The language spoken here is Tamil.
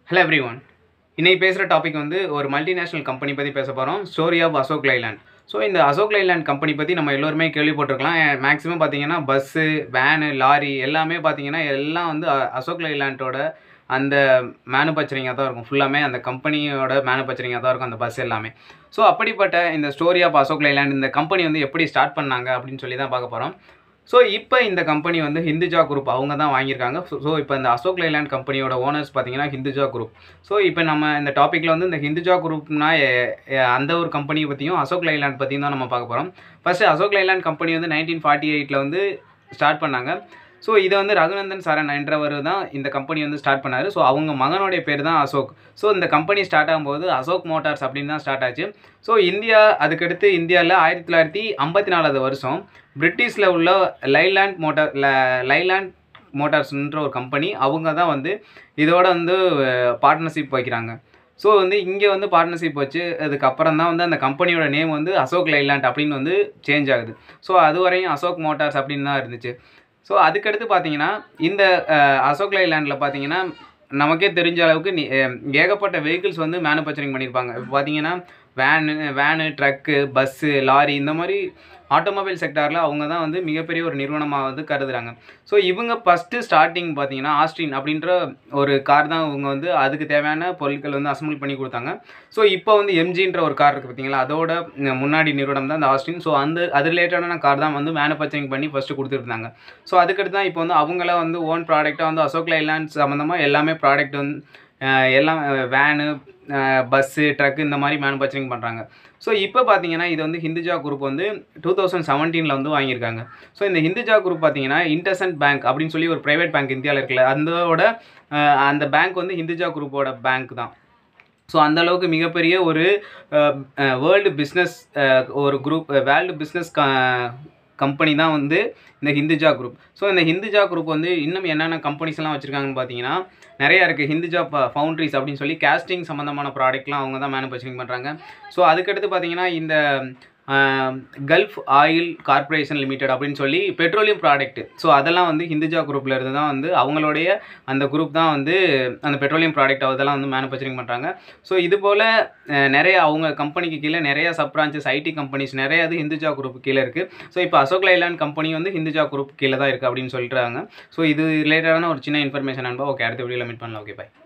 ஹலோ எவ்ரி ஒன் இன்னைக்கு பேசுகிற டாபிக் வந்து ஒரு மல்டிநேஷ்னல் கம்பெனி பற்றி பேச போகிறோம் story of Ashok Leyland so இந்த அசோக் லைலாண்ட் கம்பெனி பற்றி நம்ம எல்லோருமே கேள்விப்பட்டிருக்கலாம் மேக்ஸிமம் பார்த்தீங்கன்னா பஸ்ஸு வேனு லாரி எல்லாமே பார்த்தீங்கன்னா எல்லாம் வந்து அ- அசோக் லைலாண்டோட அந்த மேனுஃபேக்சரிங்காக தான் இருக்கும் ஃபுல்லாமே அந்த கம்பெனியோட மேனுஃபேக்சரிங்காக தான் இருக்கும் அந்த பஸ் எல்லாமே ஸோ அப்படிப்பட்ட இந்த ஸ்டோரி ஆஃப் அசோக் லைலாண்ட் இந்த கம்பெனி வந்து எப்படி ஸ்டார்ட் பண்ணாங்க அப்படின்னு சொல்லி தான் பார்க்க போகிறோம் ஸோ இப்போ இந்த கம்பெனி வந்து ஹிந்துஜா குரூப் அவங்க தான் வாங்கியிருக்காங்க ஸோ இப்போ இந்த அசோக் லைலாண்ட் கம்பெனியோட ஓனர்ஸ் பார்த்தீங்கன்னா ஹிந்துஜா குரூப் ஸோ இப்போ நம்ம இந்த டாப்பிக்கில் வந்து இந்த ஹிந்துஜா குரூப்னா எ- எ- அந்த ஒரு கம்பெனியை பற்றியும் அசோக் லைலாண்ட் பற்றியும் தான் நம்ம பார்க்க போகிறோம் ஃபஸ்ட்டு அசோக் லைலாண்ட் கம்பெனி வந்து நைன்டீன் ஃபார்ட்டி எயிட்டில் வந்து ஸ்டார்ட் பண்ணாங்க ஸோ இதை வந்து ரகுநந்தன் சரண் என்றவர் தான் இந்த கம்பெனி வந்து ஸ்டார்ட் பண்ணார் ஸோ அவங்க மகனுடைய பேர் தான் அசோக் ஸோ இந்த கம்பெனி ஸ்டார்ட் ஆகும்போது அசோக் மோட்டார்ஸ் அப்படின்னு தான் ஸ்டார்ட் ஆச்சு ஸோ இந்தியா அதுக்கடுத்து இந்தியாவில் ஆயிரத்தி தொள்ளாயிரத்தி ஐம்பத்தி நாலாவது வருஷம் பிரிட்டிஷில் உள்ள லைலாண்ட் மோட்டார் லைலாண்ட் மோட்டார்ஸ்ன்ற ஒரு கம்பெனி அவங்க தான் வந்து இதோட வந்து பார்ட்னர்ஷிப் வைக்கிறாங்க ஸோ வந்து இங்கே வந்து பார்ட்னர்ஷிப் வச்சு அதுக்கப்புறம் தான் வந்து அந்த கம்பெனியோட நேம் வந்து அசோக் லைலாண்ட் அப்படின்னு வந்து சேஞ்ச் ஆகுது ஸோ அது வரையும் அசோக் மோட்டார்ஸ் அப்படின்னு தான் இருந்துச்சு ஸோ அதுக்கடுத்து பார்த்தீங்கன்னா இந்த அஹ், அசோக் லைலாண்டில் பார்த்தீங்கன்னா நமக்கே தெரிஞ்ச அளவுக்கு நி- அஹ், ஏகப்பட்ட வெஹிக்கிள்ஸ் வந்து மேனுஃபேக்சரிங் பண்ணியிருப்பாங்க இப்போ பார்த்தீங்கன்னா van van truck bus lorry இந்த மாதிரி ஆட்டோமொபைல் செக்டாரில் அவங்க தான் வந்து மிகப்பெரிய ஒரு நிறுவனமாக வந்து கருதுறாங்க ஸோ இவங்க ஃபஸ்ட்டு ஸ்டார்டிங் பார்த்தீங்கன்னா ஆஸ்டின் அப்படின்ற ஒரு கார் தான் இவங்க வந்து அதுக்கு தேவையான பொருட்கள் வந்து அசம்பிள் பண்ணி கொடுத்தாங்க ஸோ இப்போ வந்து எம்ஜின்ற ஒரு கார் இருக்குது பார்த்தீங்களா அதோட ம், முன்னாடி நிறுவனம் தான் இந்த ஆஸ்டின் ஸோ அந்த அது ரிலேட்டடான கார் தான் வந்து மேனுஃபேக்சரிங் பண்ணி ஃபஸ்ட்டு கொடுத்துருந்தாங்க ஸோ அதுக்கடுத்து தான் இப்போ வந்து அவங்கள வந்து ஓன் ப்ராடக்டாக வந்து அசோக் லைலாண்ட் சம்மந்தமாக எல்லாமே ப்ராடக்ட் வந்து அஹ், எல்லாம் வேனு பஸ்ஸு ட்ரக்கு இந்த மாதிரி மேனுஃபேக்சரிங் பண்ணுறாங்க ஸோ இப்போ பார்த்தீங்கன்னா இது வந்து ஹிந்துஜா குரூப் வந்து டூ தௌசண்ட் செவன்டீனில் வந்து வாங்கியிருக்காங்க ஸோ இந்த ஹிந்துஜா குரூப் பார்த்தீங்கன்னா இன்டர்சன்ட் பேங்க் அப்படின்னு சொல்லி ஒரு ப்ரைவேட் பேங்க் இந்தியாவில் இருக்குல்ல அதோட அஹ், அந்த பேங்க் வந்து ஹிந்துஜா குரூப்போட பேங்க் தான் ஸோ அந்த அளவுக்கு மிகப்பெரிய ஒரு வேர்ல்டு பிஸ்னஸ் ஒரு குரூப் வேர்ல்டு பிஸ்னஸ் கம்பெனி தான் வந்து இந்த ஹிந்துஜா குரூப் ஸோ இந்த ஹிந்துஜா குரூப் வந்து இன்னும் என்னென்ன கம்பெனிஸ் எல்லாம் வச்சுருக்காங்கன்னு பார்த்தீங்கன்னா நிறையா இருக்குது ஹிந்துஜா ஃபவுண்ட்ரிஸ் அப்படின்னு சொல்லி கேஸ்டிங் சம்மந்தமான ப்ராடக்ட்லாம் அவங்க தான் மேனுஃபேக்சரிங் பண்ணுறாங்க ஸோ அதுக்கடுத்து பார்த்தீங்கன்னா இந்த கல்ஃப் ஆயில் கார்ப்பரேஷன் லிமிடெட் அப்படின்னு சொல்லி பெட்ரோலியம் ப்ராடக்ட் ஸோ அதெல்லாம் வந்து ஹிந்துஜா குரூப்பில் இருந்து தான் வந்து அவங்களுடைய அந்த குரூப் தான் வந்து அந்த பெட்ரோலியம் ப்ராடக்ட் அதெல்லாம் வந்து மேனுஃபேக்சரிங் பண்ணுறாங்க ஸோ இது போல் அஹ், நிறைய அவங்க கம்பெனிக்கு கீழே நிறைய சப் பிரான்ச்சஸ் ஐடி கம்பெனிஸ் நிறைய இது ஹிந்துஜா குரூப் கீழே இருக்குது ஸோ இப்போ அசோக் லைலாண்ட் கம்பெனி வந்து ஹிந்துஜா குரூப் கீழே தான் இருக்குது அப்படின்னு சொல்லிட்டுறாங்க ஸோ இது ரிலேட்டடான ஒரு சின்ன இன்ஃபர்மேஷன் அன்பா ஓகே அடுத்த வீடியோவில் மீட் பண்ணலாம் ஓகே பை